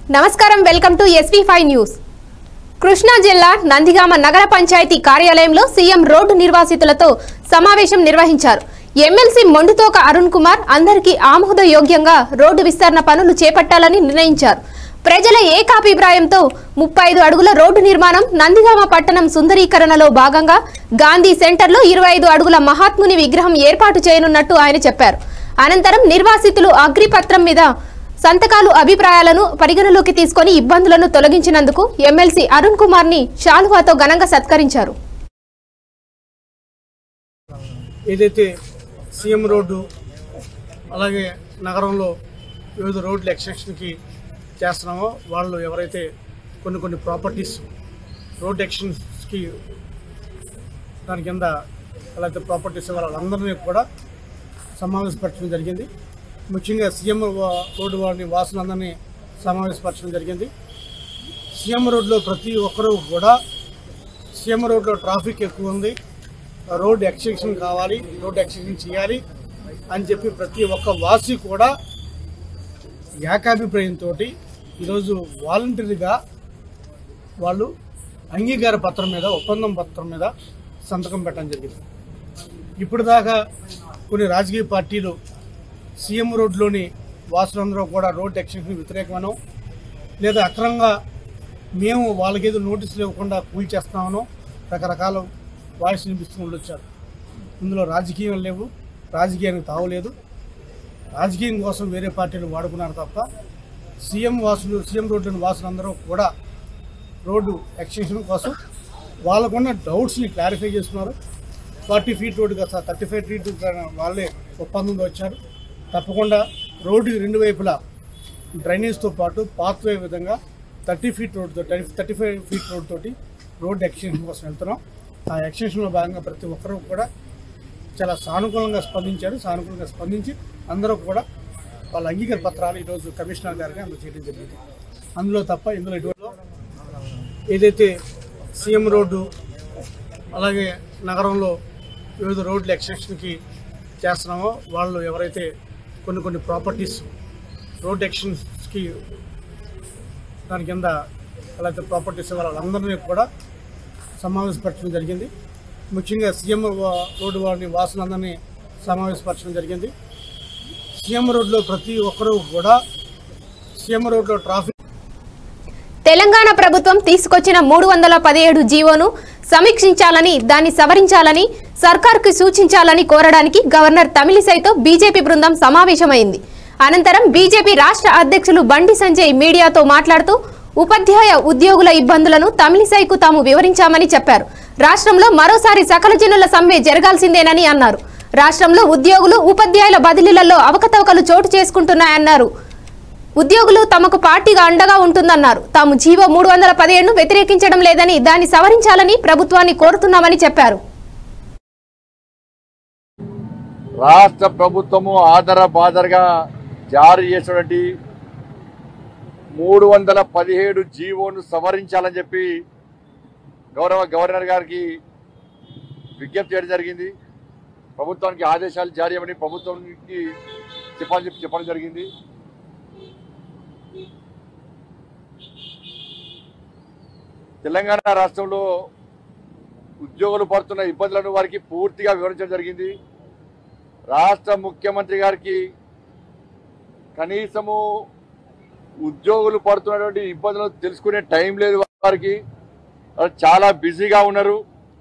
నమస్కారం welcome to SV five news Krishna జిల్లా నందిగామ నగర పంచాయతీ కార్యాలయంలో సీఎం రోడ్డు నిర్వాసితులతో సమావేశం నిర్వహించారు ఎమ్మెల్సీ మొండుతోక అరుణ్ కుమార్ అందరికీ ఆమోదయోగ్యంగా రోడ్డు విస్తరణ పనులు చేపట్టాలని నిర్ణయించారు ప్రజల ఏకాభిప్రాయంతో ముప్పై ఐదు అడుగుల రోడ్డు నిర్మాణం నందిగామ పట్టణం సుందరీకరణలో భాగంగా గాంధీ సెంటర్లో ఇరవై ఐదు అడుగుల మహాత్ముని విగ్రహం ఏర్పాటు చేయనున్నట్టు ఆయన చెప్పారు అనంతరం నిర్వాసితులు అగ్రిపత్రం మీద సంతకాలు అభిప్రాయాలను పరిగణలోకి తీసుకొని ఇబ్బందులను తొలగించినందుకు ఎమ్మెల్సీ అరుణ్ కుమార్ ని శాలువాతో ఘనంగా సత్కరించారు ఏదైతే సీఎం రోడ్డు అలాగే నగరంలో వివిధ రోడ్ల ఎక్స్టెన్షన్కి చేస్తున్నామో వాళ్ళు ఎవరైతే కొన్ని కొన్ని ప్రాపర్టీస్ రోడ్ ఎక్స్టెన్షన్స్కి దాని కింద అలాగే ప్రాపర్టీస్ వాళ్ళందరినీ కూడా సమావేశపరచడం జరిగింది ముఖ్యంగా సీఎం వా- రోడ్డు వారిని వాసులందరినీ సమావేశపరచడం జరిగింది సీఎం రోడ్లో ప్రతి ఒక్కరూ కూడా సీఎం రోడ్లో ట్రాఫిక్ ఎక్కువ ఉంది రోడ్ ఎక్స్టెన్షన్ కావాలి రోడ్ ఎక్స్టెన్షన్ చేయాలి అని చెప్పి ప్రతి ఒక్క వాసి కూడా ఏకాభిప్రాయంతో ఈరోజు వాలంటరీగా వాళ్ళు అంగీకార పత్రం మీద ఒప్పందం పత్రం మీద సంతకం పెట్టడం జరిగింది ఇప్పుడు దాకా కొన్ని రాజకీయ పార్టీలు సీఎం రోడ్లోని వాసులందరూ కూడా రోడ్ ఎక్స్టెన్షన్ వ్యతిరేకమనో లేదా అక్రమంగా మేము వాళ్ళకేదో నోటీసులు ఇవ్వకుండా కూల్చేస్తామనో రకరకాల వాయిస్ వినిపిస్తూ వచ్చారు ఇందులో రాజకీయం లేవు రాజకీయానికి తావులేదు రాజకీయం కోసం వేరే పార్టీలు వాడుకున్నారు తప్ప సీఎం వాసులు సీఎం రోడ్డుని వాసులందరూ కూడా రోడ్డు ఎక్స్టెన్షన్ కోసం వాళ్ళకున్న డౌట్స్ని క్లారిఫై చేస్తున్నారు ఫార్టీ ఫీట్ రోడ్డు కదా థర్టీ ఫైవ్ ఫీట్ వాళ్ళే ఒప్పందంతో వచ్చారు తప్పకుండా రోడ్డుకి రెండు వైపులా డ్రైనేజ్తో పాటు పాత్వే విధంగా thirty feet road thirty five feet road తోటి రోడ్ ఎక్స్టెన్షన్ కోసం వెళ్తున్నాం ఆ ఎక్స్టెన్షన్లో భాగంగా ప్రతి ఒక్కరూ కూడా చాలా సానుకూలంగా స్పందించారు సానుకూలంగా స్పందించి అందరూ కూడా వాళ్ళ అంగీకార పత్రాలు ఈరోజు కమిషనర్ గారికి అందజేయడం జరిగింది అందులో తప్ప ఇందులో ఎటువంటి ఏదైతే సీఎం రోడ్డు అలాగే నగరంలో వివిధ రోడ్ల ఎక్స్టెన్షన్కి చేస్తున్నామో వాళ్ళు ఎవరైతే కొన్ని కొన్ని ప్రాపర్టీస్ రోడ్ ఎక్స్టెన్షన్స్కి దాని కింద అలాగే ప్రాపర్టీస్ వాళ్ళందరినీ కూడా సమావేశపరచడం జరిగింది ముఖ్యంగా సీఎం వా- రోడ్డు వారిని వాసులందరినీ సమావేశపరచడం జరిగింది సీఎం రోడ్లో ప్రతి ఒక్కరూ కూడా సీఎం రోడ్లో ట్రాఫిక్ తెలంగాణ ప్రభుత్వం తీసుకొచ్చిన మూడు వందల పదిహేడు జీవోను సమీక్షించాలని దాన్ని సవరించాలని సర్కార్కు సూచించాలని కోరడానికి గవర్నర్ తమిళిసైతో బీజేపీ బృందం సమావేశమైంది అనంతరం బీజేపీ రాష్ట్ర అధ్యక్షులు బండి సంజయ్ మీడియాతో మాట్లాడుతూ ఉపాధ్యాయ ఉద్యోగుల ఇబ్బందులను తమిళిసైకు తాము వివరించామని చెప్పారు రాష్ట్రంలో మరోసారి సకల జనుల సమ్మె జరగాల్సిందేనని అన్నారు రాష్ట్రంలో ఉద్యోగులు ఉపాధ్యాయుల బదిలీలలో అవకతవకలు చోటు చేసుకుంటున్నాయన్నారు ఉద్యోగులు తమకు పార్టీగా అండగా ఉంటుందన్నారు తాము జీవో మూడు వందల పదిహేడును వ్యతిరేకించడం లేదని దాన్ని సవరించాలని ప్రభుత్వాన్ని కోరుతున్నామని చెప్పారు రాష్ట్ర ప్రభుత్వము ఆధార బాధరగా జారీ చేసినటువంటి మూడు వందల పదిహేడు జీవోను సవరించాలని చెప్పి గౌరవ గవర్నర్ గారికి విజ్ఞప్తి చేయడం జరిగింది ప్రభుత్వానికి ఆదేశాలు జారీ అవ్వని ప్రభుత్వానికి చెప్పాలని చెప్పి చెప్పడం జరిగింది తెలంగాణ రాష్ట్రంలో ఉద్యోగులు పడుతున్న ఇబ్బందులను వారికి పూర్తిగా వివరించడం జరిగింది రాష్ట్ర ముఖ్యమంత్రి గారికి కనీసము ఉద్యోగులు పడుతున్నటువంటి ఇబ్బందులను తెలుసుకునే టైం లేదు వారికి వారు చాలా బిజీగా ఉన్నారు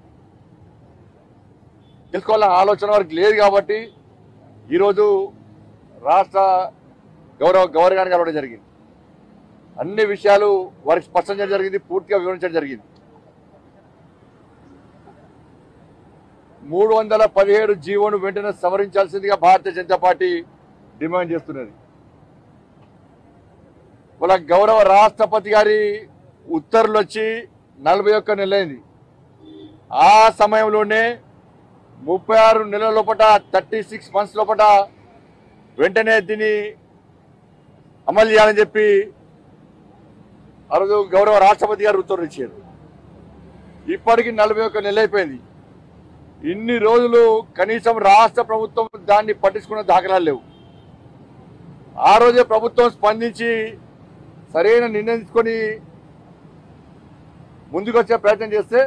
తెలుసుకోవాలన్న ఆలోచన వారికి లేదు కాబట్టి ఈరోజు రాష్ట్ర గౌరవ గవర్నర్ గారిని కలవడం జరిగింది అన్ని విషయాలు వారికి స్పష్టం చేయడం జరిగింది పూర్తిగా వివరించడం జరిగింది మూడు వందల పదిహేడు జీవోను వెంటనే సవరించాల్సిందిగా భారతీయ జనతా పార్టీ డిమాండ్ చేస్తున్నది వాళ్ళ గౌరవ రాష్ట్రపతి గారి ఉత్తర్వులు వచ్చి నలభై ఒక్క నెలలైంది ఆ సమయంలోనే ముప్పై ఆరు నెలల లోపల థర్టీ సిక్స్ మంత్స్ లోపల వెంటనే దీన్ని అమలు చేయాలని చెప్పి ఆ రోజు గౌరవ రాష్ట్రపతి గారు ఉత్తర్వులు ఇచ్చారు ఇప్పటికి నలభై ఒక్క నెల అయిపోయింది ఇన్ని రోజులు కనీసం రాష్ట్ర ప్రభుత్వం దాన్ని పట్టించుకున్న దాఖలాలు లేవు ఆ రోజే ప్రభుత్వం స్పందించి సరైన నిర్ణయం తీసుకొని ముందుకు వచ్చే ప్రయత్నం చేస్తే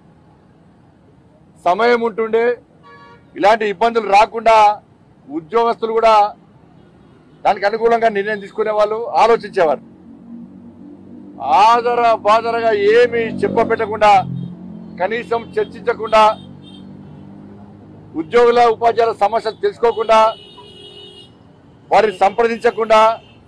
సమయం ఉంటుండే ఇలాంటి ఇబ్బందులు రాకుండా ఉద్యోగస్తులు కూడా దానికి అనుకూలంగా నిర్ణయం తీసుకునే వాళ్ళు ఆలోచించేవారు ఆదర బాదరగా ఏమి చెప్పపెట్టకుండా కనీసం చర్చించకుండా ఉద్యోగుల ఉపాధ్యాయుల సమస్యలు తెలుసుకోకుండా వారిని సంప్రదించకుండా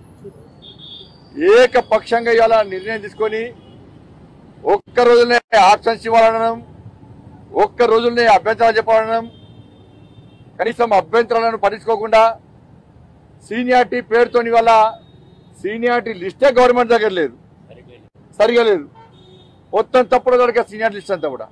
ఏకపక్షంగా ఇవాళ నిర్ణయం తీసుకొని ఒక్క రోజునే ఆప్షన్స్ ఇవ్వాలనడం ఒక్క రోజులనే అభ్యంతరాలు చెప్పాలనడం కనీసం అభ్యంతరాలను పట్టించుకోకుండా సీనియారిటీ పేరుతోని వల్ల సీనియారిటీ లిస్టే గవర్నమెంట్ దగ్గర లేదు సరిగా లేదు మొత్తం తప్పుడు దొరికే సీనియర్ లిస్ట్ అంతా కూడా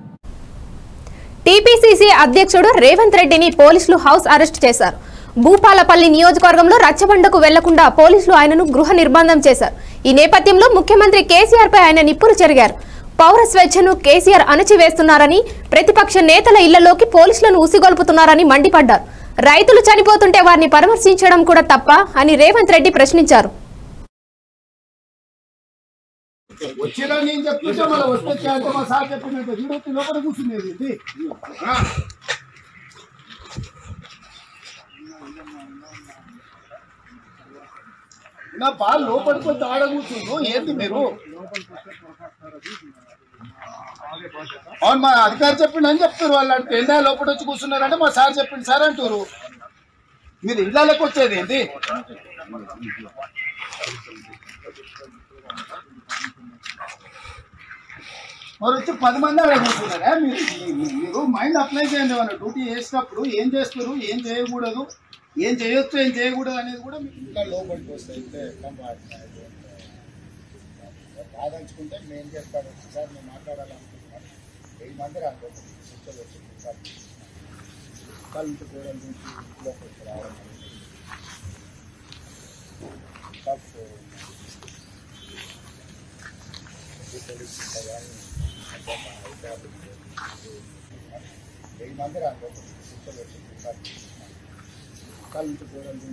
టీపీసీసీ అధ్యక్షుడు రేవంత్ రెడ్డిని పోలీసులు హౌస్ అరెస్ట్ చేశారు భూపాలపల్లి నియోజకవర్గంలో రచ్చబండకు వెళ్లకుండా పోలీసులు ఆయనను గృహ నిర్బంధం చేశారు ఈ నేపథ్యంలో ముఖ్యమంత్రి కేసీఆర్ పై ఆయన నిప్పులు చెరిగారు పౌర స్వేచ్ఛను కేసీఆర్ అణచివేస్తున్నారని ప్రతిపక్ష నేతల ఇళ్లలోకి పోలీసులను ఉసిగొల్పుతున్నారని మండిపడ్డారు రైతులు చనిపోతుంటే వారిని పరామర్శించడం కూడా తప్ప అని రేవంత్ రెడ్డి ప్రశ్నించారు వచ్చినా నేను చెప్తుంటే మళ్ళీ వస్తే అంటే మా సార్ చెప్పినట్టు వీడొచ్చి లోపల కూర్చునేది ఇది ఆ. నా పాలు లోపలికి వచ్చి ఆడ కూర్చుండు ఏంటి మీరు అవును మా అధికారి చెప్పిండు అని చెప్తారు వాళ్ళు అంటే ఎండా లోపల వచ్చి కూర్చున్నారంటే మా సార్ చెప్పిండు సార్ అంటారు మీరు ఇళ్ళకి వచ్చేది ఏంటి మరి వచ్చి పది మంది అలా కూర్చున్నారా మీరు మీ- మీరు మైండ్ అప్లై చేయండి ఏమన్నా డ్యూటీ చేసినప్పుడు ఏం చేస్తారు ఏం చేయకూడదు ఏం చేయొచ్చు ఏం చేయకూడదు అనేది కూడా మీకు ఇంకా లోపలికి వస్తాయి ఇంతే కాదలుచుకుంటే మేము చెప్తాను సార్ మేము మాట్లాడాలనుకుంటున్నాను వెయ్యి మంది రాదు కూర్చోవచ్చు కళ్ళు కూడా నుంచి లోపలికి రావడం అనేది. తప్పు. వెయ్యి మంది రాదు కూర్చోవచ్చు కళ్ళు కూడా నుంచి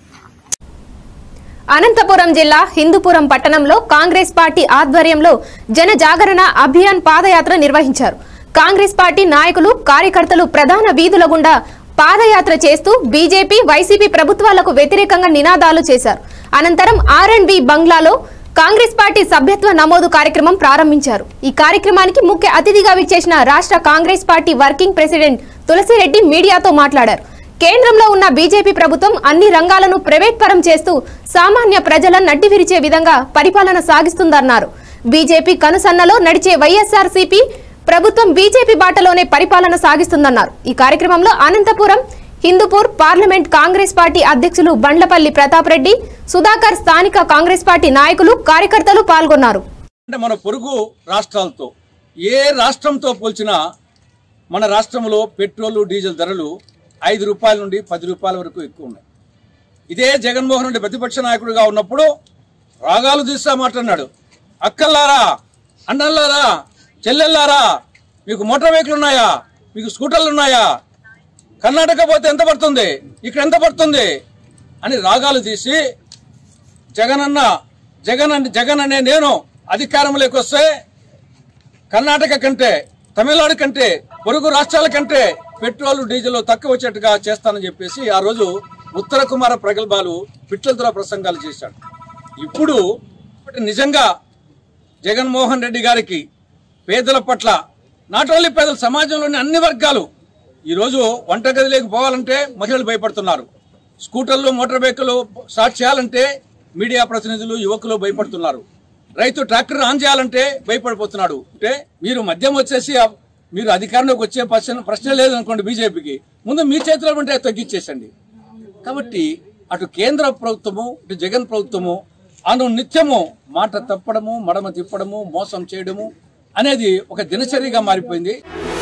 అనంతపురం జిల్లా హిందూపురం పట్టణంలో కాంగ్రెస్ పార్టీ ఆధ్వర్యంలో జన జాగరణ అభియాన్ పాదయాత్ర నిర్వహించారు కాంగ్రెస్ పార్టీ నాయకులు కార్యకర్తలు ప్రధాన వీధుల గుండా పాదయాత్ర చేస్తూ బీజేపీ వైసీపీ ప్రభుత్వాలకు వ్యతిరేకంగా నినాదాలు చేశారు అనంతరం ఆర్ అండ్ బి బంగ్లాలో కాంగ్రెస్ పార్టీ సభ్యత్వ నమోదు కార్యక్రమం ప్రారంభించారు ఈ కార్యక్రమానికి ముఖ్య అతిథిగా విచ్చేసిన రాష్ట్ర Congress party working president Tulasi Reddy మీడియాతో మాట్లాడారు కేంద్రంలో ఉన్న బీజేపీ ప్రభుత్వం అన్ని రంగాలను ప్రైవేట్ పరం చేస్తూ సామాన్య ప్రజల నడ్డి విరిచే విధంగా పరిపాలన సాగిస్తుందన్నారు బీజేపీ కనుసన్నలో నడిచే వైఎస్ఆర్సీపీ ప్రభుత్వం బీజేపీ బాటలోనే పరిపాలన సాగిస్తుందన్నారు ఈ కార్యక్రమంలో Anantapuram Hindupur parliament Congress party అధ్యక్షులు బండ్లపల్లి ప్రతాప్ రెడ్డి సుధాకర్ స్థానిక కాంగ్రెస్ పార్టీ నాయకులు కార్యకర్తలు పాల్గొన్నారు అంటే మన పొరుగు రాష్ట్రాలతో ఏ రాష్ట్రంతో పోల్చినా మన రాష్ట్రంలో పెట్రోలు డీజిల్ ధరలు ఐదు రూపాయల నుండి పది రూపాయల వరకు ఎక్కువ ఉన్నాయి ఇదే జగన్మోహన్ రెడ్డి ప్రతిపక్ష నాయకుడిగా ఉన్నప్పుడు రాగాలు తీస్తా మాట్లాడినాడు అక్కల్లారా అన్నల్లారా చెల్లెల్లారా మీకు మోటార్ వెహికల్ ఉన్నాయా మీకు స్కూటర్లు ఉన్నాయా కర్ణాటక పోతే ఎంత పడుతుంది ఇక్కడ ఎంత పడుతుంది అని రాగాలు తీసి జగన్ అన్న జగన్ అన్న జగన్ అనే నేను అధికారంలోకి వస్తే కర్ణాటక కంటే తమిళనాడు కంటే పొరుగు రాష్ట్రాల కంటే పెట్రోల్ డీజిల్ తక్కువ వచ్చేట్టుగా చేస్తానని చెప్పేసి ఆ రోజు ఉత్తర కుమార ప్రగల్భాలు పిట్లదుర ప్రసంగాలు చేశాడు ఇప్పుడు నిజంగా జగన్మోహన్ రెడ్డి గారికి పేదల పట్ల నాట్ ఓన్లీ పేదల సమాజంలోని అన్ని వర్గాలు ఈరోజు వంటగదిలోకి పోవాలంటే మహిళలు భయపడుతున్నారు స్కూటర్లు మోటార్ బైకులు స్టార్ట్ చేయాలంటే మీడియా ప్రతినిధులు యువకులు భయపడుతున్నారు రైతు ట్రాక్టర్ ఆన్ చేయాలంటే భయపడిపోతున్నాడు అంటే మీరు మద్యం వచ్చేసి ఆ- మీరు అధికారంలోకి వచ్చే ప్రశ్న ప్రశ్న లేదనుకోండి బీజేపీకి ముందు మీ చేతిలో ఉంటే తగ్గించేసండి కాబట్టి అటు కేంద్ర ప్రభుత్వము ఇటు జగన్ ప్రభుత్వము అను నిత్యము మాట తప్పడము మడమ తిప్పడము మోసం చేయడము అనేది ఒక దినచర్యగా మారిపోయింది